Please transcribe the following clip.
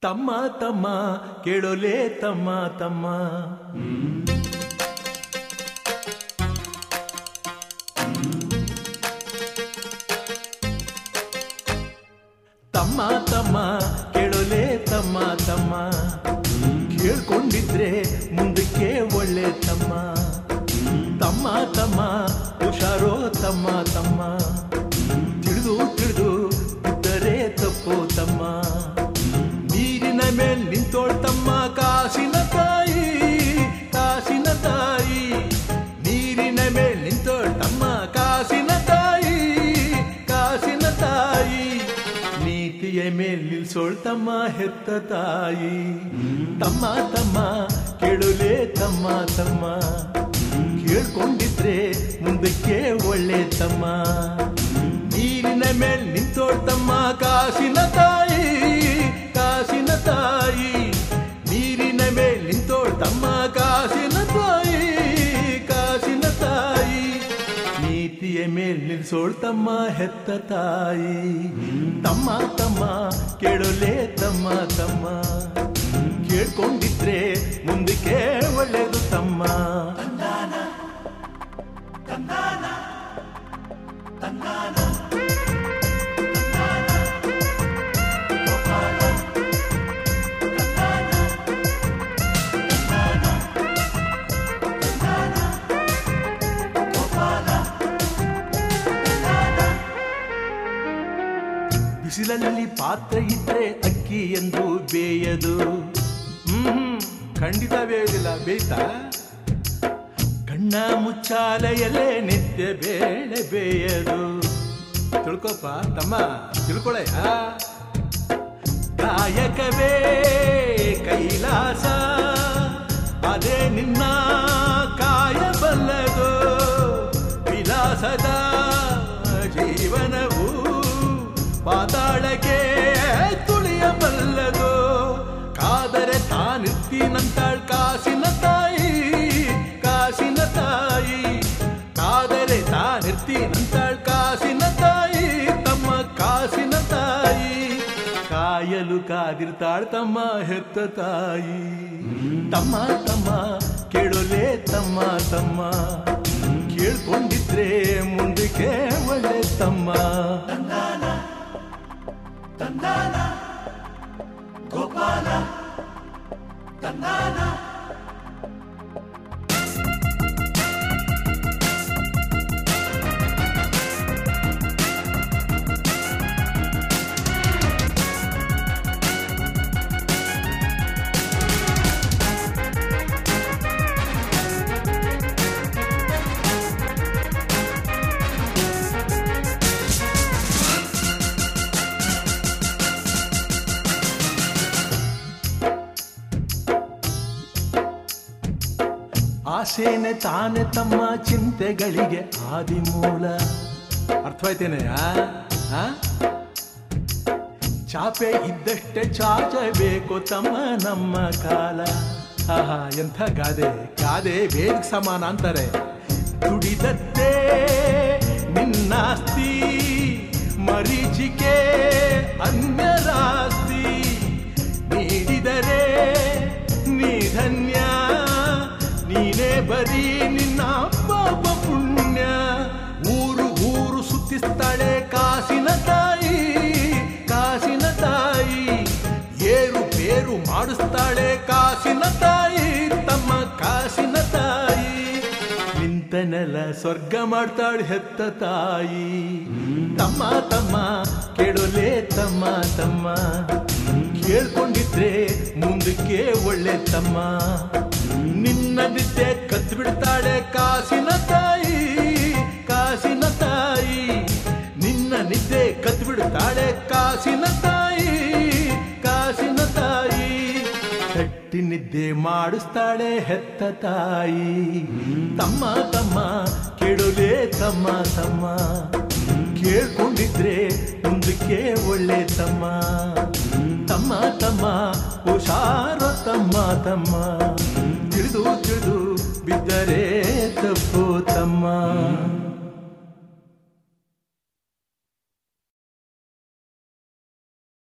ತಮ್ಮ ತಮ್ಮ ಕೇಳೋಲೆ ತಮ್ಮ ತಮ್ಮ ತಮ್ಮ ತಮ್ಮ ಕೇಳೋಲೆ ತಮ್ಮ ತಮ್ಮ ಕೇಳ್ಕೊಂಡಿದ್ರೆ ಮುಂದಕ್ಕೆ ಒಳ್ಳೆ ತಮ್ಮ ತಮ್ಮ ತಮ್ಮ ಹುಷಾರೋ ತಮ್ಮ ತಮ್ಮ ತಿಳಿದು ತಿಳಿದು ಬಿದ್ದರೆ ತಪ್ಪು ತಮ್ಮ ನೀರಿನ ಮೇಲ್ ನಿಂತೋಳ್ ತಮ್ಮ ಕಾಸಿನ ತಾಯಿ ಕಾಸಿನ ತಾಯಿ ನೀರಿನ ಮೇಲ್ ನಿಂತೋಳ್ ತಮ್ಮ ಕಾಸಿನ ತಾಯಿ ಕಾಸಿನ ತಾಯಿ ನೀತಿಯ ಮೇಲ್ ನಿಲ್ಸೋಳ್ ತಮ್ಮ ಹೆತ್ತ ತಾಯಿ ತಮ್ಮ ತಮ್ಮ ಕೇಳುಲೇ ತಮ್ಮ ತಮ್ಮ ಕೇಳ್ಕೊಂಡಿದ್ರೆ ಮುಂದಕ್ಕೆ ಒಳ್ಳೆ ತಮ್ಮ ನೀರಿನ ಮೇಲ್ ನಿಂತೋಳ್ ತಮ್ಮ ಕಾಸಿನ ತಾಯಿ ಕಾಸಿನ ತಾಯಿ ನೀರಿನ ಮೇಲ್ ನಿಂತೋಳ್ ತಮ್ಮ ಕಾಸಿನ ತಾಯಿ ಕಾಸಿನ ತಾಯಿ ನೀತಿಯ ಮೇಲ್ ನಿಲ್ಸೋಳ್ ತಮ್ಮ ಹೆತ್ತ ತಾಯಿ ತಮ್ಮ ತಮ್ಮ ಕೇಳೋಲೆ ತಮ್ಮ ತಮ್ಮ ಕೇಳ್ಕೊಂಡಿದ್ರೆ ಮುಂದಕ್ಕೆ ಒಳ್ಳೇದು ತಮ್ಮ ಬಿಸಿಲಲ್ಲಿ ಪಾತ್ರೆ ಇದ್ರೆ ಅಕ್ಕಿ ಎಂದು ಬೇಯದು ಹ್ಮ್ ಖಂಡಿತ ಬೇಯುವುದಿಲ್ಲ ಬೇಯ್ತಾ ಕಣ್ಣ ಮುಚ್ಚಾಲೆಯಲ್ಲೇ ನಿತ್ಯ ಬೇಳೆ ಬೇಯದು ತಿಳ್ಕೊಪ್ಪ ತಮ್ಮ ತಿಳ್ಕೊಳಯ್ಯ ಕಾಯಕವೇ ಕೈಲಾಸ ಅದೇ ನಿನ್ನ ಕಾಯಬಲ್ಲದು ವಿಲಾಸದ ಜೀವನವು ಪಾತಾಳಕ್ಕೆ ತುಳಿಯಬಲ್ಲದು ಕಾದರೆ ತಾನಿರ್ತೀನಂತಾಳ್ ಕಾಸಿನ ತಾಯಿ ಕಾಸಿನ ತಾಯಿ ಕಾದರೆ ತಾನಿರ್ತೀನಂತಾಳ್ ಕಾಸಿನ ತಾಯಿ ತಮ್ಮ ಕಾಸಿನ ತಾಯಿ ಕಾಯಲು ಕಾದಿರ್ತಾಳ್ ತಮ್ಮ ಹೆತ್ತ ತಾಯಿ ತಮ್ಮ ತಮ್ಮ ಕೇಳೋಲೆ ತಮ್ಮ ತಮ್ಮ ಕೇಳ್ಕೊಂಡಿದ್ರೆ ಮುಂದಕ್ಕೆ ಒಳ್ಳೆ ತಮ್ಮ ಆಸೇನೆ ತಾನೆ ತಮ್ಮ ಚಿಂತೆಗಳಿಗೆ ಆದಿಮೂಲ ಅರ್ಥವಾಯ್ತೇನೆ ಚಾಪೆ ಇದ್ದಷ್ಟೇ ಚಾಚಬೇಕು ತಮ್ಮ ನಮ್ಮ ಕಾಲ ಆಹಾ ಎಂಥ ಗಾದೆ ಗಾದೆ ಬೇಗ ಸಮಾನ ಅಂತಾರೆ ದುಡಿದದ್ದೇ ನಿನ್ನಾಸ್ತಿ ಮರೀಚಿಕೆ ಅನ್ಯರಾಸ್ತಿ ನೀಡಿದರೆ ನೀ ಧನ್ಯ ನೀನೇ ಬರೀ ನಿನ್ನ ಪಾಪ ಪುಣ್ಯ ಊರು ಊರು ಸುತ್ತಿಸ್ತಾಳೆ ಕಾಸಿನ ತಾಯಿ ಕಾಸಿನ ತಾಯಿ ಏರು ಬೇರು ಮಾಡಿಸ್ತಾಳೆ ಕಾಸಿನ ತಾಯಿ ತಮ್ಮ ಕಾಸಿನ ತಾಯಿ ನಿಂತನೆಲ್ಲ ಸ್ವರ್ಗ ಮಾಡ್ತಾಳೆ ಹೆತ್ತ ತಾಯಿ ತಮ್ಮ ತಮ್ಮ ಕೇಳೋಲೆ ತಮ್ಮ ತಮ್ಮ ಕೇಳ್ಕೊಂಡಿದ್ರೆ ಮುಂದಕ್ಕೆ ಒಳ್ಳೆ ತಮ್ಮ ನಿನ್ನ ನಿದ್ದೆ ಕದ್ದು ಬಿಡ್ತಾಳೆ ಕಾಸಿನ ತಾಯಿ ಕಾಸಿನ ತಾಯಿ ನಿನ್ನ ನಿದ್ದೆ ಕದ್ದು ಬಿಡ್ತಾಳೆ ಕಾಸಿನ ತಾಯಿ ಕಾಸಿನ ತಾಯಿ ತಟ್ಟಿ ನಿದ್ದೆ ಮಾಡಿಸ್ತಾಳೆ ಹೆತ್ತ ತಾಯಿ ತಮ್ಮ ತಮ್ಮ ಕೇಳೋಲೆ ತಮ್ಮ ತಮ್ಮ ಕೇಳ್ಕೊಂಡಿದ್ರೆ ಮುಂದಕ್ಕೆ ಒಳ್ಳೆ ತಮ್ಮ ತಮ್ಮ ತಮ್ಮ ಹುಷಾರ ತಮ್ಮ ತಮ್ಮ ತಿಳಿದು ತಿಳಿದು ಬಿದ್ದರೆ ತಪ್ಪು ತಮ್ಮ